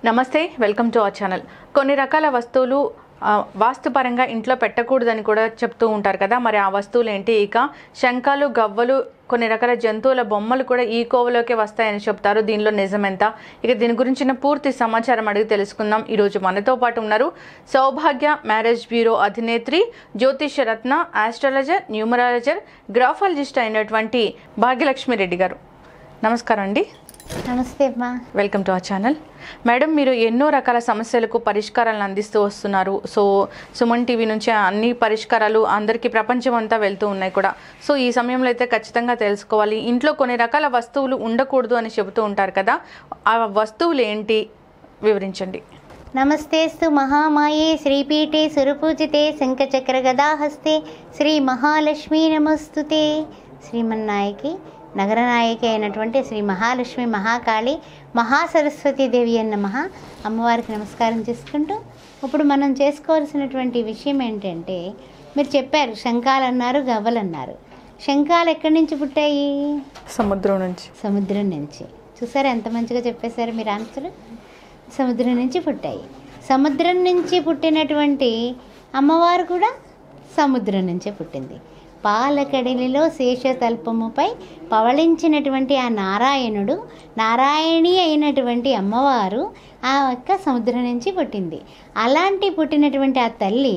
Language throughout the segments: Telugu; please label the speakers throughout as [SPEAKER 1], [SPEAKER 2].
[SPEAKER 1] నమస్తే వెల్కమ్ టు అవర్ ఛానల్ కొన్ని రకాల వస్తువులు ఆ, వాస్తుపరంగా ఇంట్లో పెట్టకూడదని కూడా చెప్తూ ఉంటారు కదా మరి ఆ వస్తువులు ఏంటి ఇక శంఖాలు గవ్వలు కొన్ని రకాల జంతువుల బొమ్మలు కూడా ఈ కోవలోకే వస్తాయని చెప్తారు దీనిలో నిజమెంత ఇక దీని గురించిన పూర్తి సమాచారం అడిగి తెలుసుకుందాం ఈరోజు మనతో పాటు ఉన్నారు సౌభాగ్య మ్యారేజ్ బ్యూరో అధినేత్రి జ్యోతిష రత్న ఆస్ట్రాలజర్ న్యూమరాలజర్ గ్రాఫాలజిస్ట్ అయినటువంటి భాగ్యలక్ష్మి రెడ్డి గారు నమస్కారం అండి
[SPEAKER 2] నమస్తే అమ్మా
[SPEAKER 1] welcome to our channel madam మీరు ఎన్నో రకాల సమస్యలకు పరిష్కారాలను అందిస్తూ వస్తున్నారు సో సుమన్ టీవీ నుంచి అన్ని పరిష్కారాలు అందరికీ ప్రపంచం అంతా వెళ్తూ ఉన్నాయి కూడా సో ఈ సమయంలో అయితే ఖచ్చితంగా తెలుసుకోవాలి ఇంట్లో కొన్ని రకాల వస్తువులు ఉండకూడదు అని చెబుతూ ఉంటారు కదా ఆ వస్తువులు ఏంటి వివరించండి
[SPEAKER 2] నమస్తేస్తు మహామాయే శ్రీపీఠే సురపూజితే శంఖచక్ర గదాహస్తే శ్రీ మహాలక్ష్మీ నమస్తుతే శ్రీమన్నాయకి నగరనాయకి అయినటువంటి శ్రీ మహాలక్ష్మి మహాకాళి మహాసరస్వతి దేవి అన్నమ అమ్మవారికి నమస్కారం చేసుకుంటూ ఇప్పుడు మనం చేసుకోవాల్సినటువంటి విషయం ఏంటంటే మీరు చెప్పారు శంఖాలు అన్నారు గవ్వలు అన్నారు శంఖాలు ఎక్కడి నుంచి పుట్టాయి
[SPEAKER 1] సముద్రం నుంచి
[SPEAKER 2] సముద్రం నుంచి చూసారా ఎంత మంచిగా చెప్పేశారు మీరు ఆన్సర్ సముద్రం నుంచి పుట్టాయి సముద్రం నుంచి పుట్టినటువంటి అమ్మవారు కూడా సముద్రం నుంచే పుట్టింది పాలకడలిలో శేషతల్పముపై పవళించినటువంటి ఆ నారాయణుడు నారాయణి అయినటువంటి అమ్మవారు ఆ యొక్క సముద్రం నుంచి పుట్టింది అలాంటి పుట్టినటువంటి ఆ తల్లి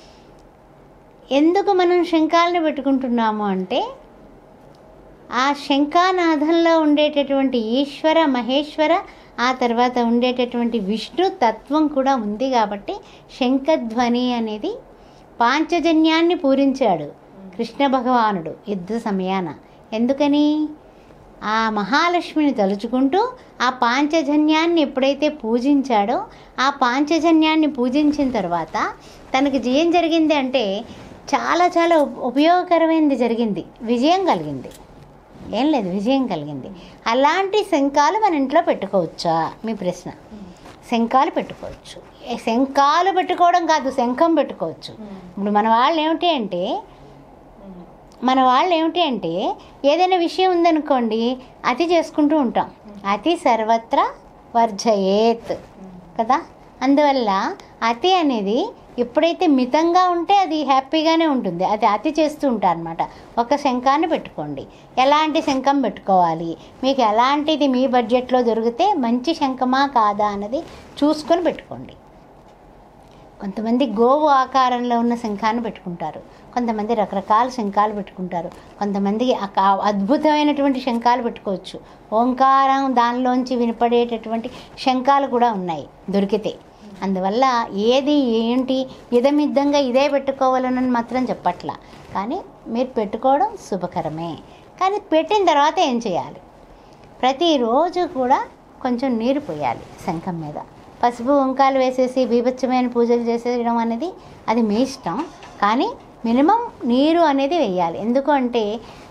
[SPEAKER 2] ఎందుకు మనం శంఖాలను పెట్టుకుంటున్నాము అంటే ఆ శంఖానాథంలో ఉండేటటువంటి ఈశ్వర మహేశ్వర ఆ తర్వాత ఉండేటటువంటి విష్ణు తత్వం కూడా ఉంది కాబట్టి శంఖధ్వని అనేది పాంచజన్యాన్ని పూరించాడు కృష్ణ భగవానుడు యుద్ధ సమయాన ఎందుకని ఆ మహాలక్ష్మిని తలుచుకుంటూ ఆ పాంచజన్యాన్ని ఎప్పుడైతే పూజించాడో ఆ పాంచజన్యాన్ని పూజించిన తర్వాత తనకి జయం జరిగింది అంటే చాలా చాలా ఉప్- ఉపయోగకరమైనది జరిగింది విజయం కలిగింది ఏం లేదు విజయం కలిగింది అలాంటి శంఖాలు మన ఇంట్లో పెట్టుకోవచ్చా మీ ప్రశ్న శంఖాలు పెట్టుకోవచ్చు ఏ శంఖాలు పెట్టుకోవడం కాదు శంఖం పెట్టుకోవచ్చు ఇప్పుడు మన వాళ్ళు ఏమిటి అంటే మన వాళ్ళు ఏమిటి అంటే ఏదైనా విషయం ఉందనుకోండి అతి చేసుకుంటూ ఉంటాం అతి సర్వత్ర వర్జయేత్ కదా అందువల్ల అతి అనేది ఎప్పుడైతే మితంగా ఉంటే అది హ్యాపీగానే ఉంటుంది అది అతి చేస్తూ ఉంటారు అనమాట ఒక శంఖాన్ని పెట్టుకోండి ఎలాంటి శంఖం పెట్టుకోవాలి మీకు ఎలాంటిది మీ బడ్జెట్లో దొరికితే మంచి శంఖమా కాదా అన్నది చూసుకొని పెట్టుకోండి కొంతమంది గోవు ఆకారంలో ఉన్న శంఖాన్ని పెట్టుకుంటారు కొంతమంది రకరకాల శంఖాలు పెట్టుకుంటారు కొంతమంది అక- అద్భుతమైనటువంటి శంఖాలు పెట్టుకోవచ్చు ఓంకారం దానిలోంచి వినపడేటటువంటి శంఖాలు కూడా ఉన్నాయి దొరికితే అందువల్ల ఏది ఏంటి ఇదమిద్దంగా ఇదే పెట్టుకోవాలని మాత్రం చెప్పట్లా కానీ మీరు పెట్టుకోవడం శుభకరమే కానీ పెట్టిన తర్వాత ఏం చేయాలి ప్రతిరోజు కూడా కొంచెం నీరు పోయాలి శంఖం మీద పసుపు వంకాలు వేసేసి బీభత్సమైన పూజలు చేసేయడం అనేది అది మీ ఇష్టం కానీ మినిమం నీరు అనేది వేయాలి ఎందుకు అంటే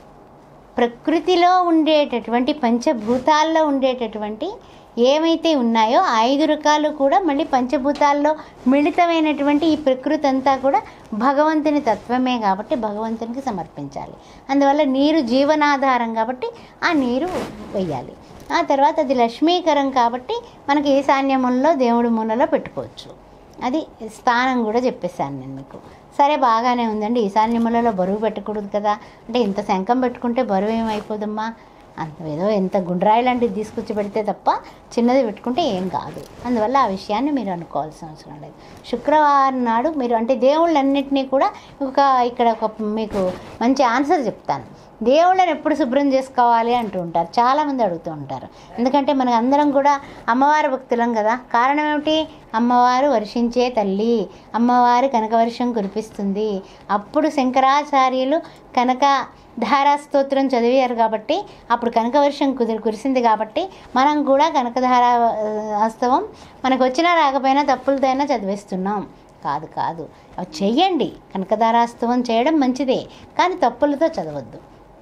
[SPEAKER 2] ప్రకృతిలో ఉండేటటువంటి పంచభూతాల్లో ఉండేటటువంటి ఏమైతే ఉన్నాయో ఆ ఐదు రకాలు కూడా మళ్ళీ పంచభూతాల్లో మిళితమైనటువంటి ఈ ప్రకృతి అంతా కూడా భగవంతుని తత్వమే కాబట్టి భగవంతునికి సమర్పించాలి అందువల్ల నీరు జీవనాధారం కాబట్టి ఆ నీరు వేయాలి ఆ తర్వాత అది లక్ష్మీకరం కాబట్టి మనకి ఈశాన్యములలో దేవుడి మూలలో పెట్టుకోవచ్చు అది స్థానం కూడా చెప్పేశాను నేను మీకు సరే బాగానే ఉందండి ఈశాన్యములలో బరువు పెట్టకూడదు కదా అంటే ఇంత శంఖం పెట్టుకుంటే బరువు ఏమైపోదమ్మా అంత ఏదో ఎంత గుండ్రాయి లాంటిది తీసుకొచ్చి పెడితే తప్ప చిన్నది పెట్టుకుంటే ఏం కాదు అందువల్ల ఆ విషయాన్ని మీరు అనుకోవాల్సిన అవసరం లేదు శుక్రవారం నాడు మీరు అంటే దేవుళ్ళన్నింటినీ కూడా ఒక ఇక్కడ ఒక మీకు మంచి ఆన్సర్ చెప్తాను దేవుళ్ళని ఎప్పుడు శుభ్రం చేసుకోవాలి అంటూ ఉంటారు చాలామంది అడుగుతూ ఉంటారు ఎందుకంటే మనకు అందరం కూడా అమ్మవారి భక్తులం కదా కారణం ఏమిటి అమ్మవారు వర్షించే తల్లి అమ్మవారు కనక వర్షం కురిపిస్తుంది అప్పుడు శంకరాచార్యులు కనక ధారా స్తోత్రం చదివారు కాబట్టి అప్పుడు కనకవర్షం కుదిరి కురిసింది కాబట్టి మనం కూడా కనకధార ఆ, వాస్తవం మనకు వచ్చినా రాకపోయినా తప్పులతో అయినా చదివేస్తున్నాం కాదు కాదు అవి చెయ్యండి కనకధారాస్తవం చేయడం మంచిదే కానీ తప్పులతో చదవద్దు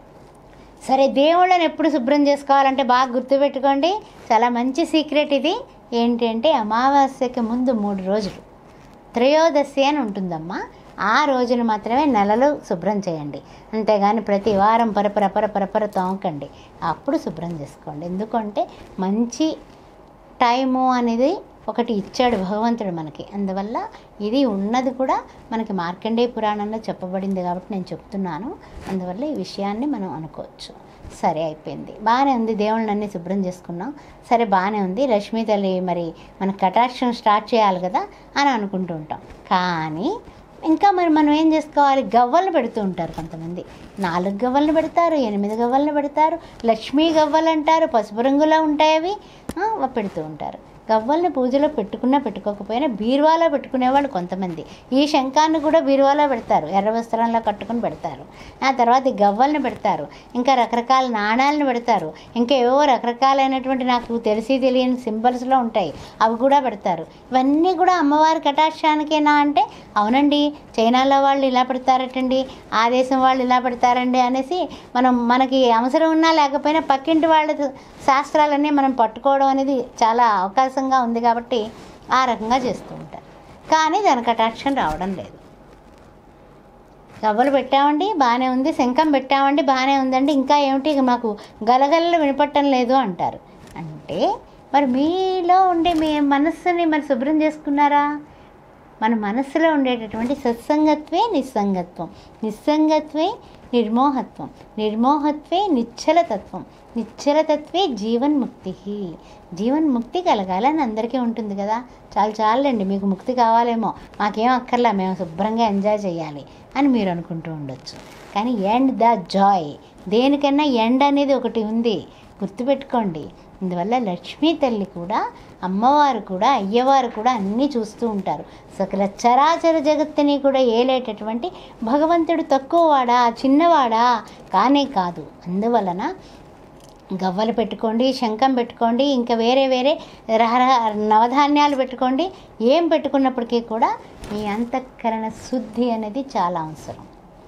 [SPEAKER 2] సరే దేవుళ్ళని ఎప్పుడు శుభ్రం చేసుకోవాలంటే బాగా గుర్తుపెట్టుకోండి చాలా మంచి సీక్రెట్ ఇది ఏంటంటే అమావాస్యకి ముందు మూడు రోజులు త్రయోదశి అని ఉంటుందమ్మా ఆ రోజున మాత్రమే నెలలు శుభ్రం చేయండి అంతేగాని ప్రతి వారం పరపర పరపర పర తోమకండి అప్పుడు శుభ్రం చేసుకోండి ఎందుకంటే మంచి టైము అనేది ఒకటి ఇచ్చాడు భగవంతుడు మనకి అందువల్ల ఇది ఉన్నది కూడా మనకి మార్కండేయ పురాణంలో చెప్పబడింది కాబట్టి నేను చెప్తున్నాను అందువల్ల ఈ విషయాన్ని మనం అనుకోవచ్చు సరే అయిపోయింది బాగానే ఉంది దేవుళ్ళని అన్నీ శుభ్రం చేసుకున్నాం సరే బాగానే ఉంది లక్ష్మీ తల్లి మరి మన కటాక్షం స్టార్ట్ చేయాలి కదా అని అనుకుంటూ ఉంటాం కానీ ఇంకా మరి మనం ఏం చేసుకోవాలి గవ్వలు పెడుతూ ఉంటారు కొంతమంది నాలుగు గవ్వలను పెడతారు ఎనిమిది గవ్వలను పెడతారు లక్ష్మీ గవ్వలు అంటారు పసుపు రంగులో ఉంటాయి అవి ఆ, అవి పెడుతూ ఉంటారు గవ్వల్ని పూజలో పెట్టుకున్నా పెట్టుకోకపోయినా బీరువాలో పెట్టుకునేవాళ్ళు కొంతమంది ఈ శంఖాన్ని కూడా బీరువాలో పెడతారు ఎర్ర వస్త్రంలో కట్టుకుని పెడతారు ఆ తర్వాత ఈ గవ్వల్ని పెడతారు ఇంకా రకరకాల నాణాలను పెడతారు ఇంకా ఏవో రకరకాలైనటువంటి నాకు తెలిసి తెలియని సింబల్స్లో ఉంటాయి అవి కూడా పెడతారు ఇవన్నీ కూడా అమ్మవారి కటాక్షానికేనా అంటే అవునండి చైనాలో వాళ్ళు ఇలా పెడతారటండి ఆ దేశం వాళ్ళు ఇలా పెడతారండి అనేసి మనం మనకి అవసరం ఉన్నా లేకపోయినా పక్కింటి వాళ్ళ శాస్త్రాలన్నీ మనం పట్టుకోవడం అనేది చాలా అవకాశంగా ఉంది కాబట్టి ఆ రకంగా చేస్తూ ఉంటారు కానీ దాని కటాక్షం రావడం లేదు గవ్వలు పెట్టామండి బాగానే ఉంది శంఖం పెట్టామండి బాగానే ఉందండి ఇంకా ఏమిటి ఇక మాకు గలగలలు వినపట్టం లేదు అంటారు అంటే మరి మీలో ఉండే మీ మనస్సుని మరి శుభ్రం చేసుకున్నారా మన మనస్సులో ఉండేటటువంటి సత్సంగత్వే నిస్సంగత్వం నిస్సంగత్వే నిర్మోహత్వం నిర్మోహత్వే నిశ్చలతత్వం నిశ్చలతత్వే జీవన్ముక్తి జీవన్ముక్తి కలగాలని అందరికీ ఉంటుంది కదా చాలు చాలండి మీకు ముక్తి కావాలేమో మాకేం అక్కర్లా మేము శుభ్రంగా ఎంజాయ్ చేయాలి అని మీరు అనుకుంటూ ఉండొచ్చు కానీ ఎండ్ ద జాయ్ దేనికన్నా ఎండ్ అనేది ఒకటి ఉంది గుర్తుపెట్టుకోండి అందువల్ల లక్ష్మీ తల్లి కూడా అమ్మవారు కూడా అయ్యవారు కూడా అన్నీ చూస్తూ ఉంటారు సకల చరాచర జగత్తుని కూడా ఏలేటటువంటి భగవంతుడు తక్కువవాడా చిన్నవాడా కానే కాదు అందువలన గవ్వలు పెట్టుకోండి శంఖం పెట్టుకోండి ఇంకా వేరే వేరే రహరహ నవధాన్యాలు పెట్టుకోండి ఏం పెట్టుకున్నప్పటికీ కూడా మీ అంతఃకరణ శుద్ధి అనేది చాలా అవసరం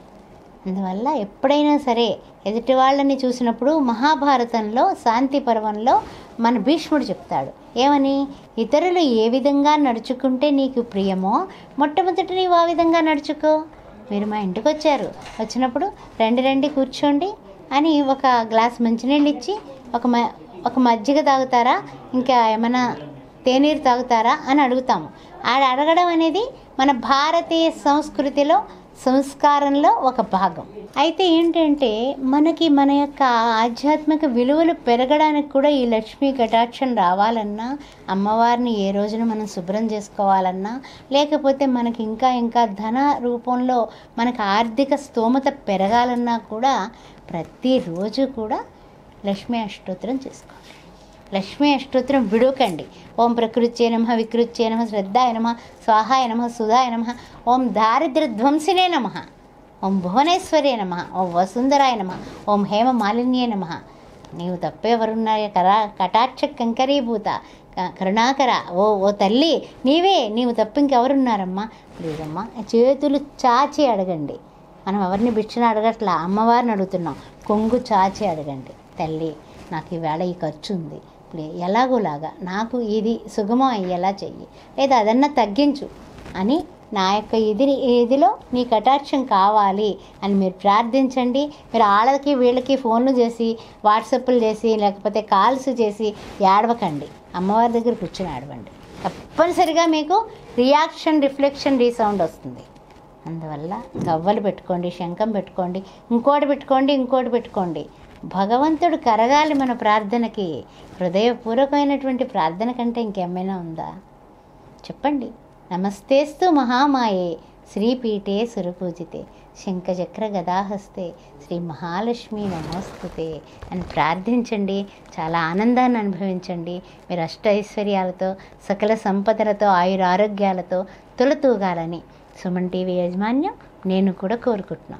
[SPEAKER 2] అందువల్ల ఎప్పుడైనా సరే ఎదుటి వాళ్ళని చూసినప్పుడు మహాభారతంలో శాంతి పర్వంలో మన భీష్ముడు చెప్తాడు ఏమని ఇతరులు ఏ విధంగా నడుచుకుంటే నీకు ప్రియమో మొట్టమొదటి నీవు ఆ విధంగా నడుచుకో మీరు మా ఇంటికి వచ్చారు వచ్చినప్పుడు రండి రండి కూర్చోండి అని ఒక గ్లాస్ మంచినీళ్ళు ఇచ్చి ఒక మ ఒక మజ్జిగ తాగుతారా ఇంకా ఏమైనా తేనీరు తాగుతారా అని అడుగుతాము ఆడ అడగడం అనేది మన భారతీయ సంస్కృతిలో సంస్కారంలో ఒక భాగం అయితే ఏంటంటే మనకి మన యొక్క ఆధ్యాత్మిక విలువలు పెరగడానికి కూడా ఈ లక్ష్మీ కటాక్షం రావాలన్నా అమ్మవారిని ఏ రోజున మనం శుభ్రం చేసుకోవాలన్నా లేకపోతే మనకి ఇంకా ఇంకా ధన రూపంలో మనకు ఆర్థిక స్తోమత పెరగాలన్నా కూడా ప్రతిరోజు కూడా లక్ష్మీ అష్టోత్తరం చేసుకోవాలి లక్ష్మీ అష్టోత్తరం విడుకండి ఓం ప్రకృత్యే నమ వికృత్యే నమ శ్రద్ధాయ నమ స్వాహాయ నమ సుధాయ నమ ఓం దారిద్ర్య ధ్వంసినే నమ ఓం భువనేశ్వర్యే నమ ఓం వసుంధరాయ నమ ఓం హేమ మాలిన్యే నమ నీవు తప్పేవరున్నాయ కరా కటాక్ష కంకరీభూత క- కరుణాకర ఓ ఓ తల్లి నీవే నీవు తప్ప ఇంకెవరున్నారమ్మా లేదమ్మా చేతులు చాచి అడగండి మనం ఎవరిని భిక్షను అడగట్లా అమ్మవారిని అడుగుతున్నాం కొంగు చాచి అడగండి తల్లి నాకు ఈవేళ ఈ ఖర్చు ఉంది ప్లే- ఎలాగోలాగా నాకు ఇది సుగమం అయ్యేలా చెయ్యి లేదా అదన్నా తగ్గించు అని నా యొక్క ఇది ఇదిలో నీ కటాక్షం కావాలి అని మీరు ప్రార్థించండి మీరు వాళ్ళకి వీళ్ళకి ఫోన్లు చేసి వాట్సాప్లు చేసి లేకపోతే కాల్స్ చేసి ఏడవకండి అమ్మవారి దగ్గర కూర్చొని ఆడవండి తప్పనిసరిగా మీకు రియాక్షన్ రిఫ్లెక్షన్ రీసౌండ్ వస్తుంది అందువల్ల గవ్వలు పెట్టుకోండి శంఖం పెట్టుకోండి ఇంకోటి పెట్టుకోండి ఇంకోటి పెట్టుకోండి భగవంతుడు కరగాలి మన ప్రార్థనకి హృదయపూర్వకమైనటువంటి ప్రార్థన కంటే ఇంకేమైనా ఉందా చెప్పండి నమస్తేస్తు మహామాయే శ్రీపీఠే సురపూజితే శంఖచక్ర గదాహస్తే శ్రీ మహాలక్ష్మి నమోస్తుతే అని ప్రార్థించండి చాలా ఆనందాన్ని అనుభవించండి మీరు అష్ట ఐశ్వర్యాలతో సకల సంపదలతో ఆయుర ఆరోగ్యాలతో తులతూగాలని సుమన్ టీవీ యాజమాన్యం నేను కూడా కోరుకుంటున్నాను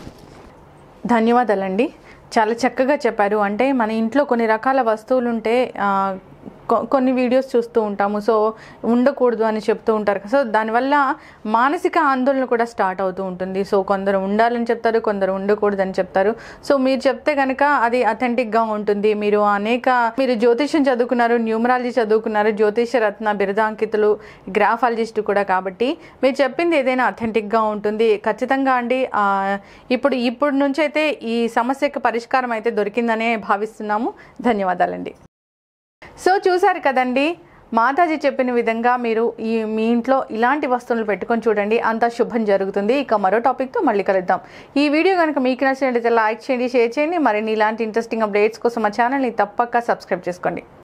[SPEAKER 1] ధన్యవాదాలండి చాలా చక్కగా చెప్పారు అంటే మన ఇంట్లో కొన్ని రకాల వస్తువులు ఉంటే ఆ, కొ- కొన్ని వీడియోస్ చూస్తూ ఉంటాము సో ఉండకూడదు అని చెప్తూ ఉంటారు సో దానివల్ల మానసిక ఆందోళన కూడా స్టార్ట్ అవుతూ ఉంటుంది సో కొందరు ఉండాలని చెప్తారు కొందరు ఉండకూడదు అని చెప్తారు సో మీరు చెప్తే కనుక అది అథెంటిక్గా ఉంటుంది మీరు అనేక మీరు జ్యోతిష్యం చదువుకున్నారు న్యూమరాలజీ చదువుకున్నారు జ్యోతిష రత్న బిరుదాంకితులు గ్రాఫాలజిస్ట్ కూడా కాబట్టి మీరు చెప్పింది ఏదైనా అథెంటిక్గా ఉంటుంది ఖచ్చితంగా అండి ఆ, ఇప్పుడు ఇప్పుడు నుంచి అయితే ఈ సమస్యకు పరిష్కారం అయితే దొరికిందనే భావిస్తున్నాము ధన్యవాదాలండి సో చూసారు కదండి మాతాజీ చెప్పిన విధంగా మీరు ఈ మీ ఇంట్లో ఇలాంటి వస్తువులు పెట్టుకొని చూడండి అంతా శుభం జరుగుతుంది ఇక మరో టాపిక్తో మళ్ళీ కలుద్దాం ఈ వీడియో కనుక మీకు నచ్చినట్లయితే లైక్ చేయండి షేర్ చేయండి మరిన్ని ఇలాంటి ఇంట్రెస్టింగ్ అప్డేట్స్ కోసం మా ఛానల్ని తప్పక సబ్స్క్రైబ్ చేసుకోండి